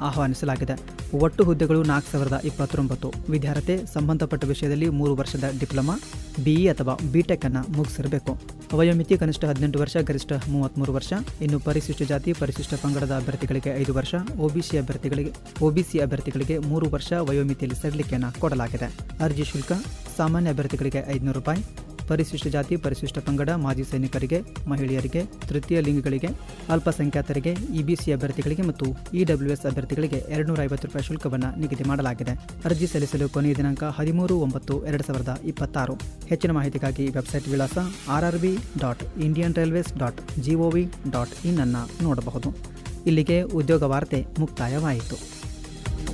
ಆಹ್ವಾನಿಸಲಾಗಿದೆ ಒಟ್ಟು ಹುದ್ದೆಗಳು ನಾಲ್ಕು ಸಾವಿರದ ಇಪ್ಪತ್ತೊಂಬತ್ತು ವಿದ್ಯಾರ್ಥಿ ಸಂಬಂಧಪಟ್ಟ ವಿಷಯದಲ್ಲಿ ಮೂರು ವರ್ಷದ ಡಿಪ್ಲೊಮಾ ಬಿಇ ಅಥವಾ ಬಿಟೆಕ್ ಅನ್ನು ಮುಗಿಸಿರಬೇಕು ವಯೋಮಿತಿ ಕನಿಷ್ಠ ಹದಿನೆಂಟು ವರ್ಷ ಗರಿಷ್ಠ ಮೂವತ್ತ್ಮೂರು ವರ್ಷ ಇನ್ನು ಪರಿಶಿಷ್ಟ ಜಾತಿ ಪರಿಶಿಷ್ಟ ಪಂಗಡದ ಅಭ್ಯರ್ಥಿಗಳಿಗೆ ಐದು ವರ್ಷ ಒಬಿಸಿ ಅಭ್ಯರ್ಥಿಗಳಿಗೆ ಒಬಿಸಿ ಅಭ್ಯರ್ಥಿಗಳಿಗೆ ಮೂರು ವರ್ಷ ವಯೋಮಿತಿಯಲ್ಲಿ ಸಡಿಲಿಕೆಯನ್ನು ಕೊಡಲಾಗಿದೆ ಅರ್ಜಿ ಶುಲ್ಕ ಸಾಮಾನ್ಯ ಅಭ್ಯರ್ಥಿಗಳಿಗೆ ಐದುನೂರು ರೂಪಾಯಿ ಪರಿಶಿಷ್ಟ ಜಾತಿ ಪರಿಶಿಷ್ಟ ಪಂಗಡ ಮಾಜಿ ಸೈನಿಕರಿಗೆ ಮಹಿಳೆಯರಿಗೆ ತೃತೀಯ ಲಿಂಗಗಳಿಗೆ ಅಲ್ಪಸಂಖ್ಯಾತರಿಗೆ ಇಬಿಸಿ ಅಭ್ಯರ್ಥಿಗಳಿಗೆ ಮತ್ತು ಇಡಬ್ಲ್ಯೂಎಸ್ ಅಭ್ಯರ್ಥಿಗಳಿಗೆ ಎರಡುನೂರ ಐವತ್ತು ರೂಪಾಯಿ ಶುಲ್ಕವನ್ನು ನಿಗದಿ ಮಾಡಲಾಗಿದೆ ಅರ್ಜಿ ಸಲ್ಲಿಸಲು ಕೊನೆಯ ದಿನಾಂಕ ಹದಿಮೂರು ಒಂಬತ್ತು ಎರಡು ಸಾವಿರದ ಇಪ್ಪತ್ತಾರು ಹೆಚ್ಚಿನ ಮಾಹಿತಿಗಾಗಿ ವೆಬ್ಸೈಟ್ ವಿಳಾಸ R R B dot Indian railways dot G O V dot in ಅನ್ನು ನೋಡಬಹುದು ಇಲ್ಲಿಗೆ ಉದ್ಯೋಗ ವಾರ್ತೆ ಮುಕ್ತಾಯವಾಯಿತು